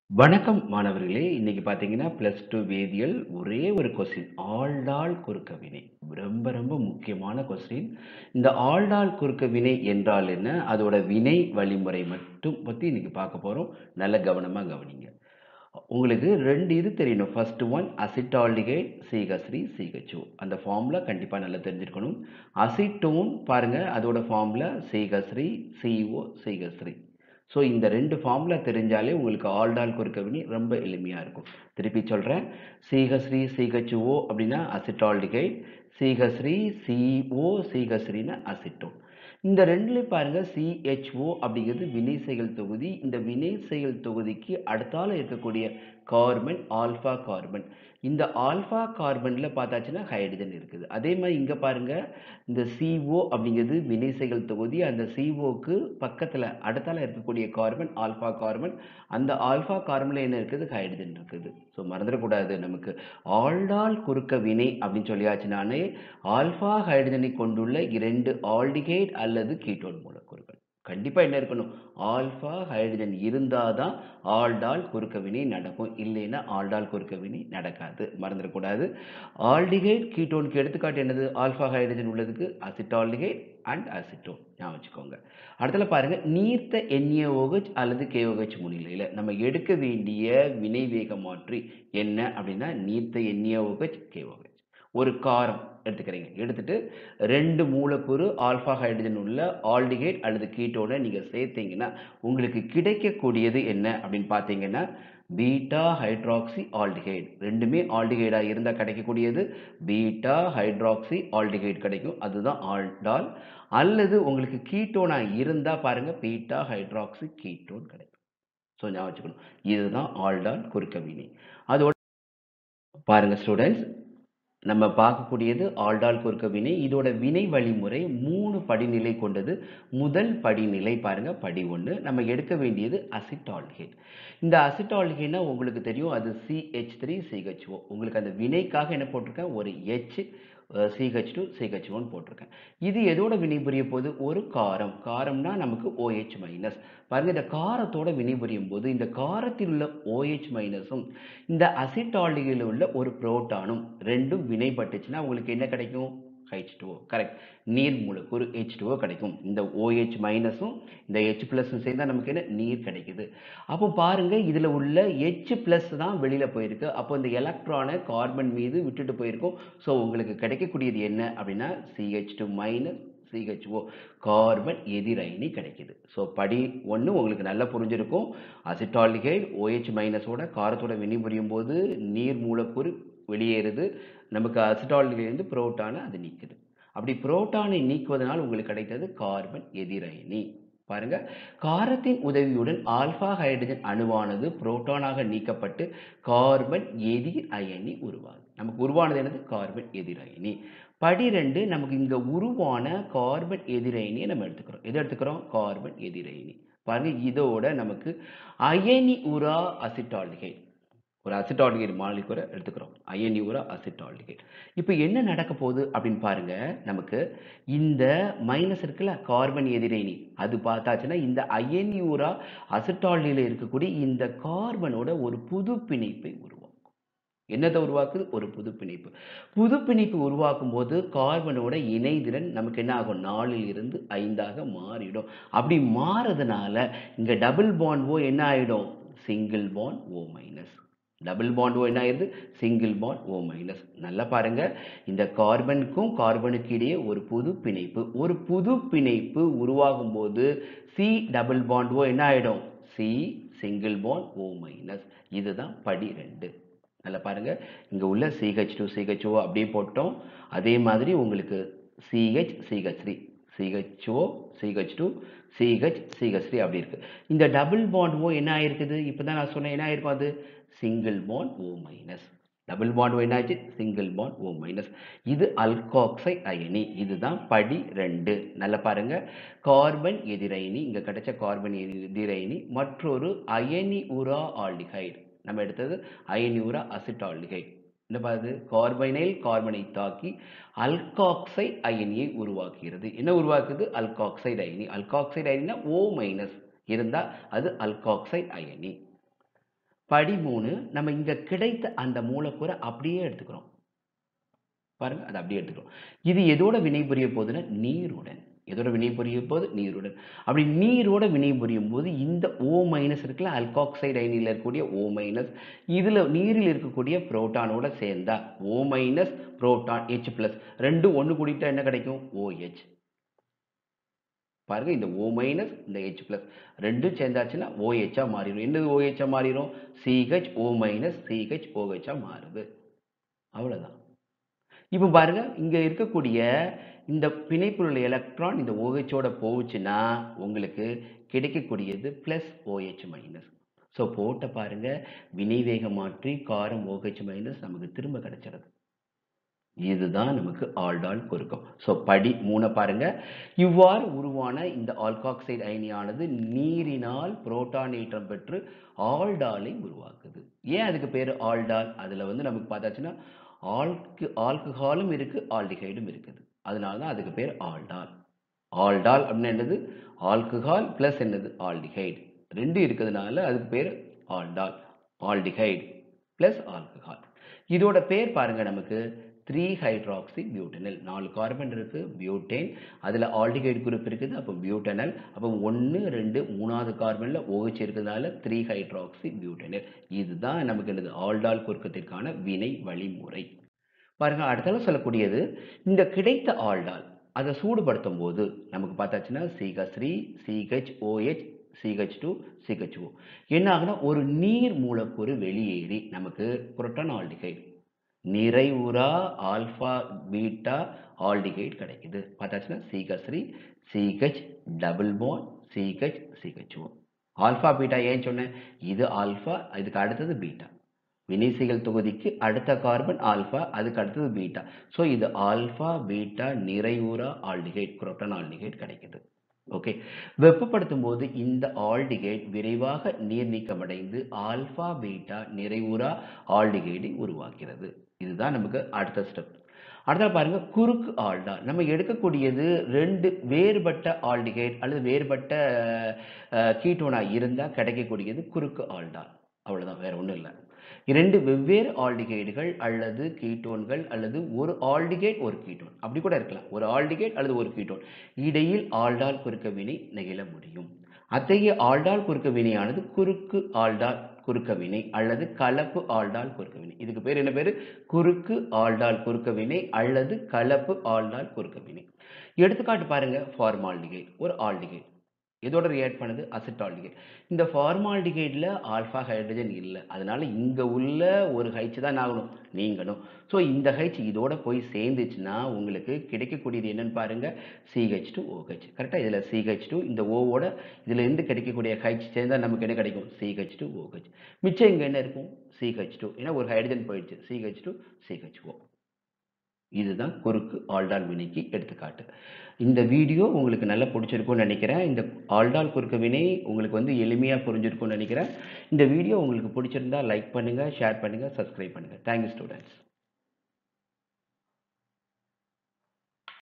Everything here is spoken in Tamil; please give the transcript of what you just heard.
வணக்கம் மாணவர்களே! இன்னைக்கு பார்த்தீங்கன்னா, பிளஸ் 2 வேதியியல் ஒரே ஒரு கொஸ்டின். ஆழ்ந்தாள் குறுக்க வினை. ரொம்ப ரொம்ப முக்கியமான கொஸ்டின். இந்த ஆழ்ந்தாள் குறுக்க வினை என்றால் என்ன? அதோட வினை வழிமுறை மட்டும் பத்தி இன்னைக்கு பார்க்க போறோம். நல்ல கவனமா கவனிங்க. உங்களுக்கு 2 இது தெரியணும். First one acetaldehyde CH3 CHO. அந்த ஃபார்முலா கண்டிப்பா நல்லா தெரிஞ்சிருக்கணும். அசிட்டோன் பாருங்க அதோட formula CH3 CO CH3. So இந்த 2 ஃபார்முலா தெரிஞ்சாலே உங்களுக்கு ஆல்டால் குறுக்க வினை ரொம்ப எளிமையா இருக்கும். திருப்பி சொல்றேன். CH3 CHO அப்படின்னா அசிட்டால்டிகைட். CH3 CO CH3னா acetone. இந்த 2லயும் பாருங்க CHO அப்படிங்கிறது வினை செயல் தொகுதி. இந்த வினை செயல் தொகுதிக்கு அடுத்தால இருக்கக்கூடிய கார்பன் ஆல்ஃபா கார்பன். இந்த ஆல்ஃபா கார்பன்ல பார்த்தாச்சுன்னா ஹைட்ரஜன் இருக்குது. அதே மாரி இங்க பாருங்க இந்த CO அப்படிங்கிறது வினை செயல் தொகுதி. அந்த COக்கு பக்கத்துல அடுத்தால இருக்கக்கூடிய கார்பன் ஆல்ஃபா கார்பன். அந்த ஆல்ஃபா கார்பன்ல என்ன இருக்குது? ஹைட்ரஜன் இருக்குது. ஸோ மறந்துடக்கூடாது நமக்கு ஆல்டால் குறுக்க வினை அப்படின்னு சொல்லியாச்சுனாலே ஆல்ஃபா ஹைட்ரஜனை கொண்டுள்ள 2 ஆல்டிகைட் அல்லது கீட்டோன் மூலக்கூறுகள். கண்டிப்பா என்ன இருக்கணும்? ஆல்ஃபா ஹைட்ரஜன் இருந்தா தான் ஆல்டால் குறுக்க வினை நடக்கும். இல்லைன்னா ஆல்டால் குறுக்க வினை நடக்காது. மறந்துடக்கூடாது. ஆல்டிகைட் கீட்டோனுக்கு எடுத்துக்காட்டு என்னது? ஆல்ஃபா ஹைட்ரஜன் உள்ளதுக்கு அசிட்டால்டிகைட் அண்ட் அசிட்டோன். ஞாபகம் வச்சுக்கோங்க. அடுத்தல பாருங்க நீர்த்த NaOH அல்லது KOH முன்னிலையில நம்ம எடுக்க வேண்டிய வினை வேக மாற்றி என்ன அப்படின்னா நீர்த்த NaOH KOH. ஒரு காரம் எடுத்துக்கிறீங்க. எடுத்துட்டு 2 மூலக்கூறு ஆல்ஃபா ஹைட்ரஜன் உள்ள ஆல்டிகைட் அல்லது கீட்டோன நீங்க சேர்த்தீங்கன்னா, உங்களுக்கு கிடைக்கக்கூடியது என்ன அப்படின்னு பார்த்தீங்கன்னா, பீட்டா ஹைட்ராக்ஸி ஆல்டிகைட். 2மே ஆல்டிகைடா இருந்தா கிடைக்கக்கூடியது பீட்டா ஹைட்ராக்ஸி ஆல்டிகைட் கிடைக்கும். அதுதான் ஆல்டால். அல்லது உங்களுக்கு கீட்டோனா இருந்தா பாருங்க பீட்டா ஹைட்ராக்ஸி கீட்டோன் கிடைக்கும். ஸோ ஞாபகம் வச்சுக்கணும். இதுதான் ஆல்டால் குறுக்க வினை. அதோட பாருங்க ஸ்டூடண்ட்ஸ் நம்ம பார்க்கக்கூடியது ஆல்டால் குறுக்க வினை. இதோட வினை வழிமுறை 3 படிநிலை கொண்டது. முதல் படிநிலை பாருங்க படி 1. நம்ம எடுக்க வேண்டியது அசிட்டால்டிகைட். இந்த அசிட்டால்டிகைட்னா உங்களுக்கு தெரியும் அது CH3 CHO. உங்களுக்கு அந்த வினைக்காக என்ன போட்டிருக்கேன்? ஒரு H CH2 CH1 போட்டிருக்கேன். இது எதோட வினைபுரிய போகுது? ஒரு காரம். காரம்னா நமக்கு OH மைனஸ். பாருங்க இந்த காரத்தோட வினைபுரியும் போது இந்த காரத்தில் உள்ள OH மைனஸும் இந்த அசிட்டால்டிகைடில் உள்ள ஒரு புரோட்டானும் ரெண்டும் வினைப்பட்டுச்சுன்னா உங்களுக்கு என்ன கிடைக்கும்? H2O. கரெக்ட். நீர் மூலக்கூறு H2O கிடைக்கும். இந்த OH மைனஸும் இந்த H பிளஸும் சேர்ந்தா நமக்கு என்ன? நீர் கிடைக்குது. அப்போ பாருங்க இதுல உள்ள H பிளஸ் தான் வெளியில போயிருக்கு. அப்போ இந்த எலக்ட்ரானை கார்பன் மீது விட்டுட்டு போயிருக்கும். ஸோ உங்களுக்கு கிடைக்கக்கூடியது என்ன அப்படின்னா CH2 மைனஸ் CHO கார்பன் எதிரயனி கிடைக்குது. ஸோ படி 1 உங்களுக்கு நல்லா புரிஞ்சிருக்கும். அசிட்டால்டிகைட் OH மைனஸோட காரத்தோட வினைபுரியும் போது நீர் மூலக்கூறு வெளியேறுது. நமக்கு அசிட்டால்டிகைட்லேருந்து புரோட்டான அது நீக்குது. அப்படி புரோட்டானை நீக்குவதனால் உங்களுக்கு கிடைத்தது கார்பன் எதிரயனி. பாருங்க காரத்தின் உதவியுடன் ஆல்ஃபா ஹைட்ரஜன் அணுவானது புரோட்டானாக நீக்கப்பட்டு கார்பன் எதிர் அயனி உருவாகுது. நமக்கு உருவானது என்னது? கார்பன் எதிரயனி. படி 2 நமக்கு இங்க உருவான கார்பன் எதிரயனியை நம்ம எடுத்துக்கிறோம். எத எடுத்துக்கிறோம்? கார்பன் எதிரயனி. பாருங்க இதோட நமக்கு அயனி உரா அசிட்டால்டிகைட். ஒரு அசிட்டால்டிகைட் மாலிக்யூலை எடுத்துக்கிறோம். அயனி உரா அசிட்டால்டிகைட். இப்போ என்ன நடக்க போகுது அப்படின்னு பாருங்க. நமக்கு இந்த மைனஸ் இருக்குல்ல கார்பன் எதிரயனி அது பார்த்தாச்சுன்னா இந்த அயனி உரா அசிட்டால்டிகைடில் இருக்கக்கூடிய இந்த கார்பனோட ஒரு புது பிணைப்பை உருவாக்கும். என்னத்தை உருவாக்குது? ஒரு புது பிணைப்பு. புது பிணைப்பு உருவாக்கும் போது கார்பனோட இணைதிறன் நமக்கு என்ன ஆகும்? 4ல் இருந்து 5ஆக மாறிடும். அப்படி மாறதுனால இங்க டபுள் பாண்ட் O என்ன ஆயிடும்? Single bond O minus. Double bond O என்ன ஆயிருது? Single bond O minus. நல்லா பாருங்க இந்த கார்பனுக்கும் கார்பனுக்கு இடையே ஒரு புது பிணைப்பு. ஒரு புது பிணைப்பு உருவாகும் போது C டபுள் பாண்ட் O என்ன ஆயிடும்? C single bond O minus. இதுதான் படி 2. நல்லா பாருங்க இங்க உள்ள CH2 CHO அப்படியே போட்டோம். அதே மாதிரி உங்களுக்கு CH CH3 CHO CH2 CH CH3 அப்படி இருக்கு. இந்த டபுள் பாண்ட் O என்ன ஆயிருக்குது? இப்பதான் நான் சொன்னேன் என்ன ஆயிருக்கும் அது? Single bond O minus. Double bond O என்னாச்சு? Single bond O minus. இது அல்காக்சைடு அயனி. இதுதான் படி 2. நல்லா பாருங்க கார்பன் எதிரயனி இங்க கிடைச்ச கார்பன் எதிரயனி மற்றொரு அயனி உரா ஆல்டிகைடு. நம்ம எடுத்தது அயனி உரா அசிட்டால்டிகைட். என்ன பாருது? கார்பனைல் கார்பனை தாக்கி அல்காக்சைடு அயனியை உருவாக்குகிறது. என்ன உருவாக்குது? அல்காக்சைடு அயனி. அல்காக்சைடு அயனினா O மைனஸ் இருந்தா அது அல்காக்சைடு அயனி. படி மூணு நம்ம இங்க கிடைத்த அந்த மூலக்கூறை அப்படியே எடுத்துக்கிறோம் பாருங்க அதை அப்படியே எடுத்துக்கிறோம் இது எதோட வினை புரிய போகுதுன்னா நீருடன் எதோட வினை புரிய போது நீருடன் அப்படி நீரோட வினை புரியும் போது இந்த ஓ மைனஸ் இருக்குல்ல அல்காக்சைடு அயனியில் இருக்கக்கூடிய ஓ மைனஸ் இதுல நீரில் இருக்கக்கூடிய புரோட்டானோட சேர்ந்தா O minus proton H plus ரெண்டு ஒன்று கூட்டிட்டா என்ன கிடைக்கும் ஓஹெச் பாருங்க இந்த ஓ மைனஸ் இந்த ஹெச் பிளஸ் ரெண்டும் சேர்ந்தாச்சுன்னா ஓஹெச்சா மாறிடும் என்னது ஓஹெச்சா மாறிடும் சிஹெச் ஓ மைனஸ் சிஹெச் ஓஹெச்சா மாறுது அவ்வளவுதான் இப்போ பாருங்க இங்க இருக்கக்கூடிய இந்த பிணைப்பில் உள்ள எலக்ட்ரான் இந்த ஓஹெச்சோட போச்சுன்னா உங்களுக்கு கிடைக்கக்கூடியது பிளஸ் ஓஹெச் மைனஸ் ஸோ போட்ட பாருங்க வினைவேக மாற்றி காரம் ஓஹெச் மைனஸ் நமக்கு திரும்ப கிடைச்சிருது இதுதான் நமக்கு ஆல்டால் குறுக்கம் ஸோ படி மூணை பாருங்க இவ்வாறு உருவான இந்த ஆல்காக்சைடு அயனியானது நீரினால் புரோட்டானேற்றம் பெற்று ஆல்டாலை உருவாக்குது ஏன் அதுக்கு பேர் ஆல்டால் அதுல வந்து நமக்கு பார்த்தாச்சுன்னா ஆல்கு ஆல்கஹாலும் இருக்கு ஆல்டிஹைடும் இருக்குது அதனால தான் அதுக்கு பேர் ஆல்டால் ஆல்டால் அப்படின்னு என்னது ஆல்கஹால் பிளஸ் என்னது ஆல்டிஹைடு ரெண்டு இருக்கிறதுனால அதுக்கு பேர் ஆல்டால் ஆல்டிஹைடு பிளஸ் ஆல்கஹால் இதோட பேர் பாருங்க நமக்கு த்ரீ ஹைட்ராக்சி பியூட்டனல் நாலு கார்பன் இருக்கு பியூட்டேன் அதில் ஆல்டிகைடு குரூப் இருக்குது அப்போ பியூட்டனல் அப்போ ஒன்று ரெண்டு மூணாவது கார்பனில் OH இருக்கிறதுனால த்ரீ ஹைட்ராக்சி பியூட்டனல் இதுதான் நமக்கு என்னது ஆல்டால் குறுக்கத்திற்கான வினை வழிமுறை பாருங்க அடுத்தால சொல்லக்கூடியது இந்த கிடைத்த ஆல்டால் அதை சூடுபடுத்தும் போது நமக்கு பார்த்தாச்சுன்னா CH three CH OH CH two CH O என்ன ஆகுனா ஒரு நீர் மூலக்கூறு வெளியேறி நமக்கு புரோட்டான் ஆல்டிகைடு நிறைவுறா ஆல்ஃபா பீட்டா ஆல்டிகைட் கிடைக்குது பார்த்தாச்சுன்னா CH three CH double bond CH CH O alpha beta ஏன் சொன்னேன் இது ஆல்ஃபா இதுக்கு அடுத்தது பீட்டா வினைசிகள் தொகுதிக்கு அடுத்த கார்பன் ஆல்ஃபா அதுக்கு அடுத்தது பீட்டா ஸோ இது ஆல்ஃபா பீட்டா நிறைவுறா ஆல்டிகைட் புரோட்டான் ஆல்டிகைட் கிடைக்குது ஓகே வெப்பப்படுத்தும் போது இந்த ஆல்டிகைட் விரைவாக நீர் நீக்கமடைந்து ஆல்ஃபா பீட்டா நிறைவுறா ஆல்டிகைடை உருவாக்கிறது இதுதான் நமக்கு அடுத்த ஸ்டெப் அடுத்த பாருங்க குறுக்கு ஆல்டால் நம்ம எடுக்கக்கூடியது ரெண்டு வேறுபட்ட ஆல்டிகைட் அல்லது வேறுபட்ட கீட்டோனா இருந்தால் கிடைக்கக்கூடியது குறுக்கு ஆல்டால் அவ்வளவுதான் வேற ஒன்றும் இல்லை இரண்டு வெவ்வேறு ஆல்டிகைடுகள் அல்லது கீட்டோன்கள் அல்லது ஒரு ஆல்டிகைட் ஒரு கீட்டோன் அப்படி கூட இருக்கலாம் ஒரு ஆல்டிகைட் அல்லது ஒரு கீட்டோன் இடையில் ஆல்டால் குறுக்க வினை நிகழ முடியும் அத்தகைய ஆல்டால் குறுக்க வினையானது குறுக்கு ஆல்டால் குறுக்க வினை அல்லது கலப்பு ஆல்டால் குறுக்க வினை இதுக்கு பேர் என்ன பேரு குறுக்கு ஆல்டால் குறுக்க வினை அல்லது கலப்பு ஆல்டால் குறுக்க வினை எடுத்துக்காட்டு பாருங்க ஃபார்மால்டிகைட் ஒரு ஆல்டிகைட் எதோட ரியாக்ட் பண்ணுது அசிட்டால்டிகைட் இந்த ஃபார்மால்டிகைடில் ஆல்ஃபா ஹைட்ரஜன் இல்லை அதனால இங்கே உள்ள ஒரு ஹைச் தான் ஆகணும் நீங்கணும் ஸோ இந்த ஹைச் இதோட போய் சேர்ந்துச்சுன்னா உங்களுக்கு கிடைக்கக்கூடியது என்னன்னு பாருங்க சிஹெச் டூ ஓஹெச் கரெக்டாக இதில் சிஹெச் டூ இந்த ஓவோட இதில் இருந்து கிடைக்கக்கூடிய ஹைச் சேர்ந்தால் நமக்கு என்ன கிடைக்கும் சிஹெச் டூ ஓஹெச் மிச்சம் இங்கே என்ன இருக்கும் சிஹெச் டூ ஏன்னா ஒரு ஹைட்ரஜன் போயிடுச்சு சிஹெச் டூ சிஹெச் ஓ இதுதான் குறுக்கு ஆல்டால் வினைக்கு எடுத்துக்காட்டு இந்த வீடியோ உங்களுக்கு நல்லா பிடிச்சிருக்கும்னு நினைக்கிறேன் இந்த ஆல்டால் குறுக்கு வினை உங்களுக்கு வந்து எளிமையாக புரிஞ்சிருக்கும்னு நினைக்கிறேன் இந்த வீடியோ உங்களுக்கு பிடிச்சிருந்தா லைக் பண்ணுங்கள் ஷேர் பண்ணுங்கள் சப்ஸ்கிரைப் பண்ணுங்கள் தேங்க்யூ ஸ்டூடெண்ட்ஸ்